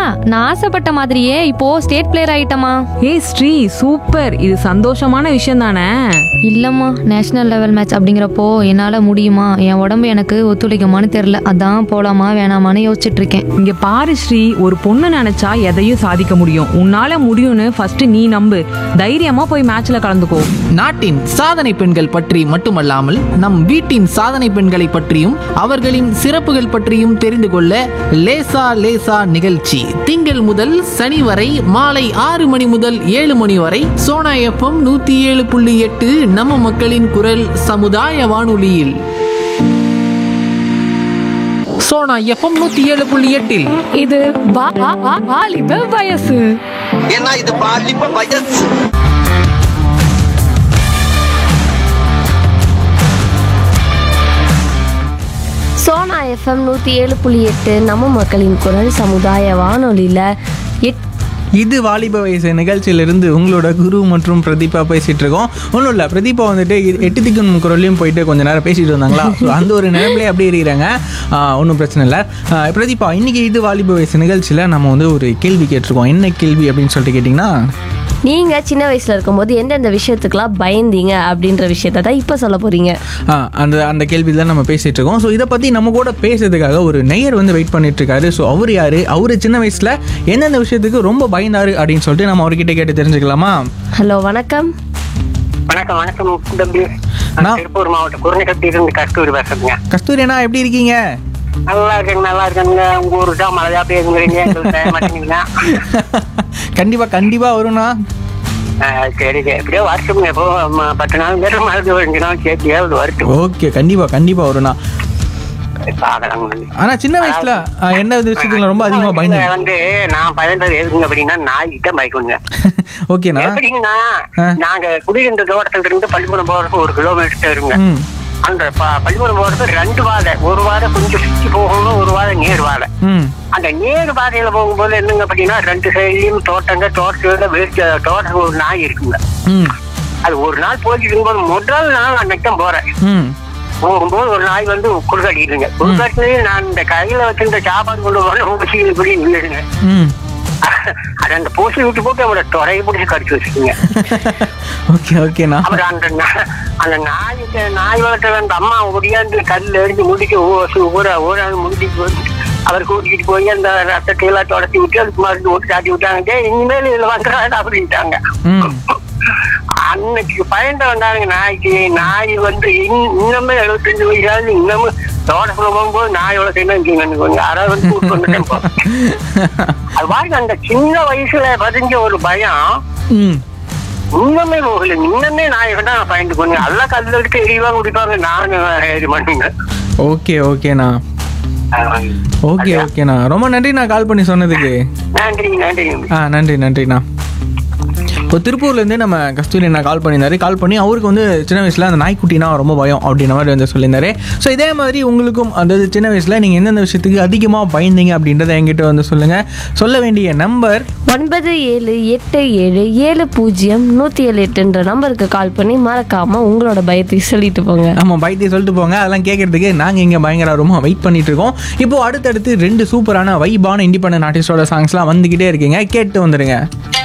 நான் ஆசைப்பட்ட மாதிரியே இப்போ ஸ்டேட் பிளேயர் ஆயிட்டமா ஏய் ஸ்ரீ சூப்பர் இது சந்தோஷமான விஷயம் தானே இல்லம்மா நேஷனல் லெவல் மேட்ச் அப்படிங்கிறப்போ என்னால முடியுமா என் உடம்பு எனக்கு ஒத்துழைக்குமான்னு தெரியல அதான் போலாமா வேணாமான்னு யோசிச்சுட்டு இருக்கேன் இங்க பாரு ஸ்ரீ ஒரு பொண்ணு நினைச்சா எதையும் சாதிக்க முடியும் உன்னால முடியும்னு ஃபர்ஸ்ட் நீ நம்பு தைரியமா போய் மேட்ச்ல கலந்துக்கோ நாட்டின் சாதனை பெண்கள் பற்றி மட்டுமல்லாமல் நம் வீட்டின் சாதனை பெண்களை பற்றியும் அவர்களின் சிறப்புகள் பற்றியும் தெரிந்து கொள்ள லேசா லேசா நிகழ்ச்சி திங்கள் முதல் சனி வரை மாலை ஆறு மணி முதல் ஏழு மணி வரை சோனா எஃப்எம் நூத்தி ஏழு புள்ளி எட்டு நம்ம மக்களின் குரல் சமுதாய வானொலியில் சோனா எஃப்எம் நூத்தி ஏழு புள்ளி எட்டில் இது வா- வா- வா- வாலிப வயசு ஏன்னா இது பாலிப்ப வயசு சோனா எஃப்எம் நூற்றி ஏழு புள்ளி எட்டு நம்ம மக்களின் குரல் சமுதாய வானொலியில் எட் இது வாலிப வயசு நிகழ்ச்சியிலிருந்து உங்களோட குரு மற்றும் பிரதீபா பேசிட்டு இருக்கோம் ஒன்றும் இல்லை பிரதீபா வந்துட்டு இ- எட்டு திக்கும் குரல்லையும் போயிட்டு கொஞ்ச நேரம் பேசிட்டு இருந்தாங்களா ஸோ அந்த ஒரு நிலைமையிலே அப்படியே இருக்கிறாங்க ஒன்றும் பிரச்சனை இல்லை ஆஹ் பிரதீபா இன்னைக்கு இது வாலிப வயசு நிகழ்ச்சியில் நம்ம வந்து ஒரு கேள்வி கேட்டிருக்கோம் என்ன கேள்வி அப்படின்னு சொல்லிட்டு கேட்டிங்கன்னா நீங்கள் சின்ன வயசில் இருக்கும்போது எந்தெந்த விஷயத்துக்கெல்லாம் பயந்தீங்க அப்படின்ற விஷயத்த தான் இப்போ சொல்ல போகிறீங்க ஆஹ் அந்த அந்த கேள்வி தான் நம்ம பேசிட்டு இருக்கோம் ஸோ இதை பற்றி நம்ம கூட பேசுறதுக்காக ஒரு நேயர் வந்து வெயிட் பண்ணிட்டு இருக்காரு ஸோ அவர் யாரு அவர் சின்ன வயசில் எந்தெந்த விஷயத்துக்கு ரொம்ப பயந்தாரு அப்படின்னு சொல்லிட்டு நம்ம அவர்கிட்ட கேட்டு தெரிஞ்சுக்கலாமா ஹலோ வணக்கம் வணக்கம் வணக்கம் தம்பி நான்- நான் திருப்பூர் மாவட்டம் குருநகத்தில் இருந்து கஸ்தூரி பேசுறேங்க கஸ்தூரி அண்ணா எப்படி இருக்கீங்க நல்லா இருக்கேங்க நல்லா இருக்கேங்க உங்க ஊரு தான் மழையா பேசுங்கிறீங்க எங்களுக்கு மாட்டேங்குதுங்க கண்டிப்பா கண்டிப்பா வரும்ண்ணா ஆஹ் சரி சரி. எப்படியோ வருஷம் எப்போ ம- பத்து நாள் மேல மழை ரெண்டு நாள் சேர்த்து ஏழு வருஷம் ஓகே கண்டிப்பா கண்டிப்பா வரும்ண்ணா பார்க்கலாங்க ஆனா சின்ன வயசுல ஆஹ், என்ன விஷயத்துல ரொம்ப அதிகமா இதுல பயந்து வந்து நான் பயந்தது எதுங்க அப்படின்னா நாய்கிட்ட பயக்குங்க ஓகேண்ணா எப்படிங்கன்னா ஆ. நாங்க குடியிருந்த தோட்டத்துல இருந்து பள்ளிக்கூடம் போறதுக்கு ஒரு கிலோமீட்டர் இருங்க ம் அந்த ப- பள்ளிக்கூடம் போறது ரெண்டு வாதை ஒரு வாதை கொஞ்சம் சுற்றி போகணும் ஒரு வாதை நேர் வாதை ம் அந்த நேரு பாதையில போகும்போது என்னங்க அப்படின்னா ரெண்டு சைட்லயும் தோட்டங்க தோட்டத்துல வீட்டு தோட்டம் ஒரு நாய் இருக்குங்க ம் அது ஒரு நாள் போயிட்டு இருக்கும்போது முதல் நாள் அன்னைக்கு தான் போறேன் ம் போகும்போது ஒரு நாய் வந்து குறுக்காட்டிடுங்க குறுக்காட்டிலேயே நான் இந்த கையில வச்சிருந்த சாப்பாடு கொண்டு போன ஊசி இப்படி நின்றுடுங்க ம் அது அந்த பூசி விட்டு போட்டு அவரோட தொடையை பிடிச்சி கடிச்சு வச்சுக்கோங்க ஓகே ஓகேண்ணா அப்புறம் அந்த நா- அந்த நாய்க்கு நாய் வளர்க்குற அந்த அம்மா ஒடியாந்து கல் எறிஞ்சு முடிக்க ஊற ஊற முடிச்சு வந்து அவர் கூட்டிட்டு போய் அந்த ரத்தத்தை எல்லாம் தொடச்சி விட்டு அதுக்கு மருந்து போட்டு சாட்டி விட்டாங்க "டேய், இனிமேல் இதுல வந்துடாது அப்படின்ட்டாங்க ம் அன்னைக்கு பயந்த வந்தாங்க நாய்க்கு நாய் வந்து இன்- இன்னுமே எழுபத்தஞ்சு வயசாவது இன்னமும் தோட்டத்துல போகும்போது நாய் வளர்க்கணும் யாராவது வந்து கூட்டு வந்துட்டேன் போ. அது பாருங்க அந்த சின்ன வயசுல பதிஞ்ச ஒரு பயம் ம் இன்னமே போகல இன்னமே நாயை கண்டா நான் பயந்து போனேன் எல்லாம் கல்ல எடுத்து எரியவா குடிப்பாங்க நானும் ஏறி மாட்டேங்க ஓகே ஓகேண்ணா ஓகே ஓகேண்ணா ரொம்ப நன்றி நான் கால் பண்ணி சொன்னதுக்கு நன்றி நன்றி ஆ நன்றி நன்றிண்ணா இப்போ திருப்பூர்லேருந்து நம்ம கஸ்தூரி அண்ணா கால் பண்ணியிருந்தாரு கால் பண்ணி அவருக்கு வந்து சின்ன வயசில் அந்த நாய்க்குட்டினா ரொம்ப பயம் அப்படின்ற மாதிரி வந்து சொல்லியிருந்தாரு ஸோ இதே மாதிரி உங்களுக்கும் அதாவது சின்ன வயசில் நீங்கள் எந்தெந்த விஷயத்துக்கு அதிகமாக பயந்தீங்க அப்படின்றத என்கிட்ட வந்து சொல்லுங்கள் சொல்ல வேண்டிய நம்பர் ஒன்பது ஏழு எட்டு ஏழு ஏழு பூஜ்ஜியம் நூற்றி ஏழு எட்டுன்ற நம்பருக்கு கால் பண்ணி மறக்காமல் உங்களோட பயத்தை சொல்லிட்டு போங்க நம்ம பைத்தியம் சொல்லிட்டு போங்க அதெல்லாம் கேட்கறதுக்கு நாங்கள் இங்கே பயங்கர ரொம்ப வெயிட் பண்ணிட்டு இருக்கோம் இப்போ அடுத்தடுத்து ரெண்டு சூப்பரான வைபான இண்டிபெண்டன்ட் ஆர்டிஸ்டோட சாங்ஸ்லாம் வந்துக்கிட்டே இருக்கீங்க கேட்டு வந்துடுங்க